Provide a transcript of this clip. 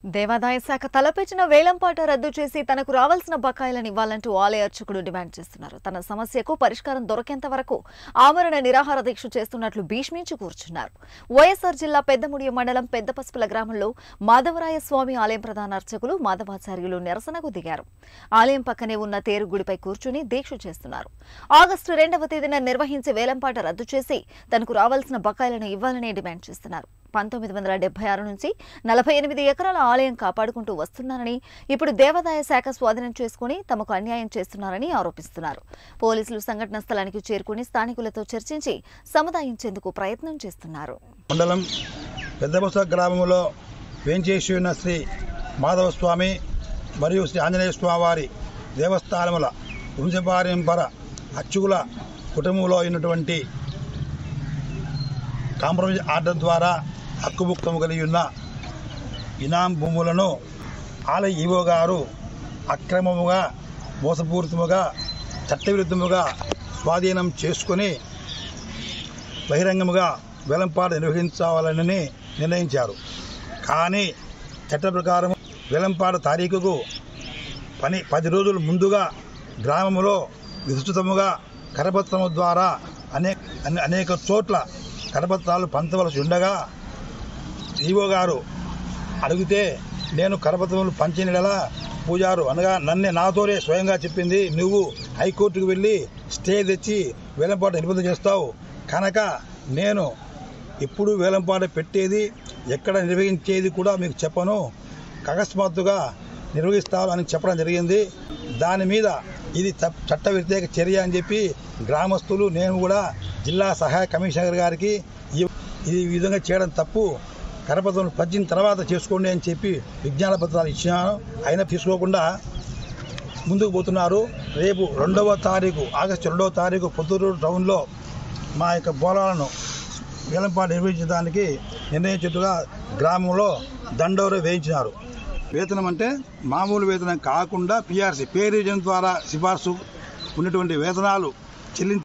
దేవాదాయ శాఖ తలపెట్టిన వేలంపాట రద్దు చేసి తనకు రావాల్సిన బకాయిలను ఇవ్వాలంటూ ఆలయ అర్చకుడు డిమాండ్ చేస్తున్నారు తన సమస్యకు పరిష్కారం దొరికేంత వరకు ఆమరణ నిరాహార దీక్ష చేస్తున్నట్లు భీష్మించి కూర్చున్నారు వైఎస్ఆర్ జిల్లా పెద్దముడియ మండలం పెద్దపసుపుల గ్రామంలో మాధవరాయ స్వామి ఆలయం ప్రధాన అర్చకులు మాధవాచార్యులు నిరసనకు దిగారు ఆలయం పక్కనే ఉన్న తేరుగుడిపై కూర్చుని దీక్ష చేస్తున్నారు ఆగస్టు రెండవ తేదీన నిర్వహించే వేలంపాట రద్దు చేసి తనకు రావాల్సిన బకాయిలను ఇవ్వాలని డిమాండ్ చేస్తున్నారు పంతొమ్మిది వందల డెబ్బై ఆరు నుంచి నలభై ఎనిమిది ఎకరాల ఆలయం కాపాడుకుంటూ వస్తున్నారని ఇప్పుడు దేవాదాయ శాఖ స్వాధీనం చేసుకుని తమకు అన్యాయం చేస్తున్నారని ఆరోపిస్తున్నారు పోలీసులు సంఘటన స్థలానికి చేరుకుని స్థానికులతో చర్చించి సముదాయించేందుకు ప్రయత్నం చేస్తున్నారు మండలం పెద్దబస గ్రామంలో వేంచేసి ఉన్న శ్రీ మాధవ స్వామి మరియు శ్రీ ఆంజనేయ స్వామి వారి దేవస్థానముల వంశపారంపర అచ్చుగుల కుటుంబంలో ఉన్నటువంటి కాంప్రమైజ్ ఆర్డర్ ద్వారా హక్కుముక్తము కలిగి ఉన్న ఇనాం భూములను ఆలయ ఈవో గారు అక్రమముగా మోసపూరితముగా చట్టవిరుద్ధముగా స్వాధీనం చేసుకొని బహిరంగముగా వేలంపాట నిర్వహించాలని నిర్ణయించారు కానీ చట్ట ప్రకారం వేలంపాట తారీఖుకు పని పది రోజుల ముందుగా గ్రామంలో విస్తృతముగా కరపత్రము ద్వారా అనేక అనే- అనేక చోట్ల కరపత్రాలు పంచవలసి ఉండగా ఈవో గారు అడిగితే నేను కరపత్రములు పంచినలా పూజారు అనగా నన్నే నాతోనే స్వయంగా చెప్పింది నువ్వు హైకోర్టుకు వెళ్ళి స్టే తెచ్చి వేలంపాట నిబంధన చేస్తావు కనుక నేను ఎప్పుడు వేలంపాట పెట్టేది ఎక్కడ నిర్వహించేది కూడా మీకు చెప్పను అకస్మాత్తుగా నిర్వహిస్తారు అని చెప్పడం జరిగింది దాని మీద ఇది చ- చట్ట వ్యతిరేక చర్య అని చెప్పి గ్రామస్తులు నేను కూడా జిల్లా సహాయ కమిషనర్ గారికి ఈ ఇది ఈ విధంగా చేయడం తప్పు కరపత్రం పద్దిన తర్వాత చేసుకోండి అని చెప్పి విజ్ఞాన పత్రాలు ఇచ్చినాను అయినా తీసుకోకుండా ముందుకు పోతున్నారు రేపు రెండవ తారీఖు ఆగస్టు రెండవ తారీఖు పొద్దుటూరు టౌన్లో మా యొక్క బోలాలను వేలంపాటు నిర్వహించడానికి నిర్ణయించినట్టుగా గ్రామంలో దండోరు వేయించినారు వేతనం అంటే మామూలు వేతనం కాకుండా పిఆర్సీ పే రీజన్ ద్వారా సిఫార్సు ఉన్నటువంటి వేతనాలు చెల్లించి